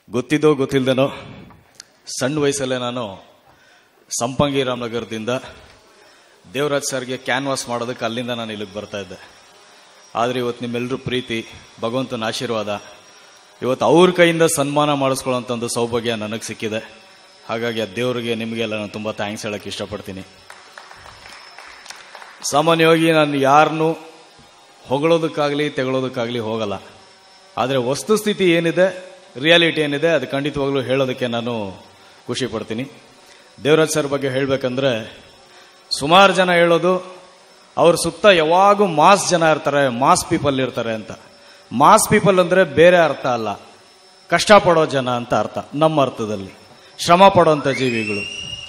ಗೊತ್ತಿದ್ದೋ ಗೊತ್ತಿಲ್ಲದೇನೋ ಸಣ್ಣ ವಯಸ್ಸಲ್ಲೇ ನಾನು ಸಂಪಂಗಿ ರಾಮನಗರದಿಂದ ದೇವರಾಜ್ ಸರ್ಗೆ ಕ್ಯಾನ್ವಾಸ್ ಮಾಡೋದಕ್ಕೆ ಅಲ್ಲಿಂದ ನಾನು ಇಲ್ಲಿಗೆ ಬರ್ತಾ ಇದ್ದೆ ಆದರೆ ಇವತ್ತು ನಿಮ್ಮೆಲ್ಲರೂ ಪ್ರೀತಿ ಭಗವಂತನ ಆಶೀರ್ವಾದ ಇವತ್ತು ಅವ್ರ ಕೈಯಿಂದ ಸನ್ಮಾನ ಮಾಡಿಸ್ಕೊಳ್ಳೋಂಥ ಒಂದು ಸೌಭಾಗ್ಯ ನನಗೆ ಸಿಕ್ಕಿದೆ ಹಾಗಾಗಿ ಆ ದೇವರಿಗೆ ನಿಮಗೆಲ್ಲ ನಾನು ತುಂಬ ಥ್ಯಾಂಕ್ಸ್ ಹೇಳಕ್ಕೆ ಇಷ್ಟಪಡ್ತೀನಿ ಸಾಮಾನ್ಯವಾಗಿ ನಾನು ಯಾರನ್ನೂ ಹೊಗಳೋದಕ್ಕಾಗಲಿ ತೆಗಳೋದಕ್ಕಾಗಲಿ ಹೋಗಲ್ಲ ಆದರೆ ವಸ್ತುಸ್ಥಿತಿ ಏನಿದೆ ರಿಯಾಲಿಟಿ ಏನಿದೆ ಅದು ಖಂಡಿತವಾಗ್ಲೂ ಹೇಳೋದಕ್ಕೆ ನಾನು ಖುಷಿ ಪಡ್ತೀನಿ ದೇವರಾಜ್ ಸರ್ ಬಗ್ಗೆ ಹೇಳಬೇಕಂದ್ರೆ ಸುಮಾರು ಜನ ಹೇಳೋದು ಅವ್ರ ಸುತ್ತ ಯಾವಾಗೂ ಮಾಸ್ ಜನ ಇರ್ತಾರೆ ಮಾಸ್ ಪೀಪಲ್ ಇರ್ತಾರೆ ಅಂತ ಮಾಸ್ ಪೀಪಲ್ ಅಂದರೆ ಬೇರೆ ಅರ್ಥ ಅಲ್ಲ ಕಷ್ಟಪಡೋ ಜನ ಅಂತ ಅರ್ಥ ನಮ್ಮ ಅರ್ಥದಲ್ಲಿ ಶ್ರಮ ಪಡೋಂಥ ಜೀವಿಗಳು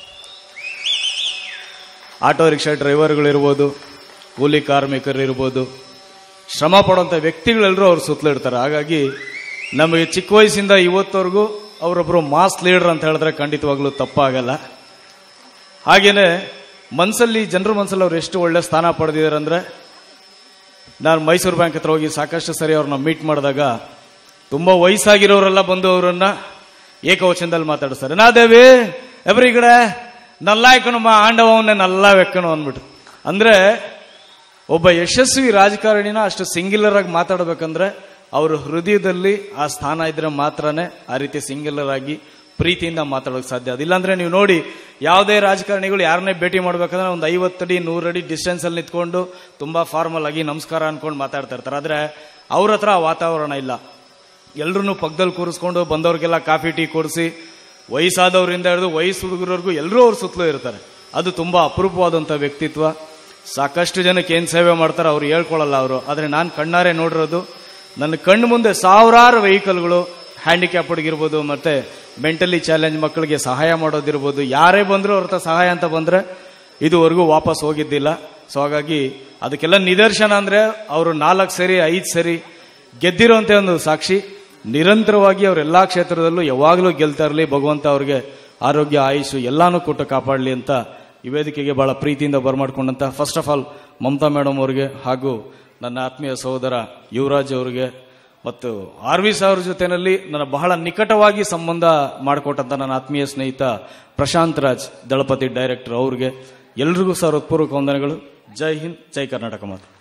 ಆಟೋ ರಿಕ್ಷಾ ಡ್ರೈವರ್ಗಳಿರ್ಬೋದು ಕೂಲಿ ಕಾರ್ಮಿಕರು ಇರ್ಬೋದು ಶ್ರಮ ಪಡೋಂಥ ವ್ಯಕ್ತಿಗಳೆಲ್ಲರೂ ಅವ್ರ ಸುತ್ತಲೂ ಇರ್ತಾರೆ ಹಾಗಾಗಿ ನಮಗೆ ಚಿಕ್ಕ ವಯಸ್ಸಿಂದ ಇವತ್ತವರೆಗೂ ಅವರೊಬ್ಬರು ಮಾಸ್ ಲೀಡರ್ ಅಂತ ಹೇಳಿದ್ರೆ ಖಂಡಿತವಾಗ್ಲೂ ತಪ್ಪಾಗಲ್ಲ ಹಾಗೇನೆ ಮನಸ್ಸಲ್ಲಿ ಜನರ ಮನಸ್ಸಲ್ಲಿ ಅವ್ರು ಎಷ್ಟು ಒಳ್ಳೆ ಸ್ಥಾನ ಪಡೆದಿದ್ದಾರೆ ಅಂದ್ರೆ ನಾನು ಮೈಸೂರು ಬ್ಯಾಂಕ್ ಹತ್ರ ಹೋಗಿ ಸಾಕಷ್ಟು ಸರಿ ಅವ್ರನ್ನ ಮೀಟ್ ಮಾಡಿದಾಗ ತುಂಬಾ ವಯಸ್ಸಾಗಿರೋರೆಲ್ಲ ಬಂದು ಅವರನ್ನ ಏಕವಚನದಲ್ಲಿ ಮಾತಾಡಿಸ್ತಾರೆ ನಾದೇವಿ ಎಬ್ರಿ ಕಡೆ ನಲ್ಲಾಯ್ಕಣಮ್ಮ ಆಂಡವನ್ನೇ ನಲ್ಲ ವೆಕ್ಕಣು ಅಂದ್ಬಿಟ್ಟು ಅಂದ್ರೆ ಒಬ್ಬ ಯಶಸ್ವಿ ರಾಜಕಾರಣಿನ ಅಷ್ಟು ಸಿಂಗ್ಯುಲರ್ ಆಗಿ ಮಾತಾಡಬೇಕಂದ್ರೆ ಅವ್ರ ಹೃದಯದಲ್ಲಿ ಆ ಸ್ಥಾನ ಇದ್ರೆ ಮಾತ್ರನೇ ಆ ರೀತಿ ಸಿಂಗ್ಯುಲರ್ ಆಗಿ ಪ್ರೀತಿಯಿಂದ ಮಾತಾಡೋಕೆ ಸಾಧ್ಯ ಅದಿಲ್ಲಾಂದ್ರೆ ನೀವು ನೋಡಿ ಯಾವುದೇ ರಾಜಕಾರಣಿಗಳು ಯಾರನ್ನೇ ಭೇಟಿ ಮಾಡ್ಬೇಕಂದ್ರೆ ಒಂದು ಐವತ್ತಡಿ ನೂರಡಿ ಡಿಸ್ಟೆನ್ಸ್ ಅಲ್ಲಿ ನಿಂತ್ಕೊಂಡು ತುಂಬಾ ಫಾರ್ಮಲ್ ಆಗಿ ನಮಸ್ಕಾರ ಅನ್ಕೊಂಡು ಮಾತಾಡ್ತಾ ಇರ್ತಾರೆ ಆದ್ರೆ ಅವ್ರ ಹತ್ರ ಆ ವಾತಾವರಣ ಇಲ್ಲ ಎಲ್ರೂ ಪಕ್ಕದಲ್ಲಿ ಕೂರಿಸ್ಕೊಂಡು ಬಂದವ್ರಿಗೆಲ್ಲ ಕಾಫಿ ಟೀ ಕೊಡಿಸಿ ವಯಸ್ಸಾದವರಿಂದ ಹಿಡಿದು ವಯಸ್ಸು ಹುಡುಗರವರೆಗೂ ಎಲ್ಲರೂ ಅವ್ರ ಸುತ್ತಲೂ ಇರ್ತಾರೆ ಅದು ತುಂಬಾ ಅಪರೂಪವಾದಂಥ ವ್ಯಕ್ತಿತ್ವ ಸಾಕಷ್ಟು ಜನಕ್ಕೆ ಏನು ಸೇವೆ ಮಾಡ್ತಾರೆ ಅವ್ರು ಹೇಳ್ಕೊಳ್ಳಲ್ಲ ಅವರು ಆದರೆ ನಾನು ಕಣ್ಣಾರೆ ನೋಡಿರೋದು ನನ್ನ ಕಣ್ಣು ಮುಂದೆ ಸಾವಿರಾರು ವೆಹಿಕಲ್ಗಳು ಹ್ಯಾಂಡಿಕ್ಯಾಪ್ಡ್ಗಿರ್ಬೋದು ಮತ್ತೆ ಮೆಂಟಲಿ ಚಾಲೆಂಜ್ ಮಕ್ಕಳಿಗೆ ಸಹಾಯ ಮಾಡೋದಿರ್ಬೋದು ಯಾರೇ ಬಂದರೂ ಅವ್ರ ಹತ್ರ ಸಹಾಯ ಅಂತ ಬಂದ್ರೆ ಇದುವರೆಗೂ ವಾಪಸ್ ಹೋಗಿದ್ದಿಲ್ಲ ಸೊ ಹಾಗಾಗಿ ಅದಕ್ಕೆಲ್ಲ ನಿದರ್ಶನ ಅಂದ್ರೆ ಅವರು ನಾಲ್ಕು ಸರಿ ಐದು ಸರಿ ಗೆದ್ದಿರೋಂಥ ಒಂದು ಸಾಕ್ಷಿ ನಿರಂತರವಾಗಿ ಅವ್ರ ಎಲ್ಲಾ ಕ್ಷೇತ್ರದಲ್ಲೂ ಯಾವಾಗಲೂ ಗೆಲ್ತಾ ಇರಲಿ ಭಗವಂತ ಅವ್ರಿಗೆ ಆರೋಗ್ಯ ಆಯುಷು ಎಲ್ಲಾನು ಕೊಟ್ಟು ಕಾಪಾಡಲಿ ಅಂತ ಈ ವೇದಿಕೆಗೆ ಬಹಳ ಪ್ರೀತಿಯಿಂದ ಬರಮಾಡ್ಕೊಂಡಂತ first of all Mamata madam ಅವರಿಗೆ ಹಾಗೂ ನನ್ನ ಆತ್ಮೀಯ ಸಹೋದರ ಯುವರಾಜ್ ಅವರಿಗೆ ಮತ್ತು ಆರ್ ವಿ ಅವ್ರ ಜೊತೆನಲ್ಲಿ ನನ್ನ ಬಹಳ ನಿಕಟವಾಗಿ ಸಂಬಂಧ ಮಾಡಿಕೊಟ್ಟಂತ ನನ್ನ ಆತ್ಮೀಯ ಸ್ನೇಹಿತ ಪ್ರಶಾಂತ್ ರಾಜ್ ದಳಪತಿ ಡೈರೆಕ್ಟರ್ ಅವ್ರಿಗೆ ಎಲ್ರಿಗೂ ಸರ್ ಹೃತ್ಪೂರ್ವಕ ವಂದನೆಗಳು ಜೈ ಹಿಂದ್ ಜೈ ಕರ್ನಾಟಕ ಮಾತು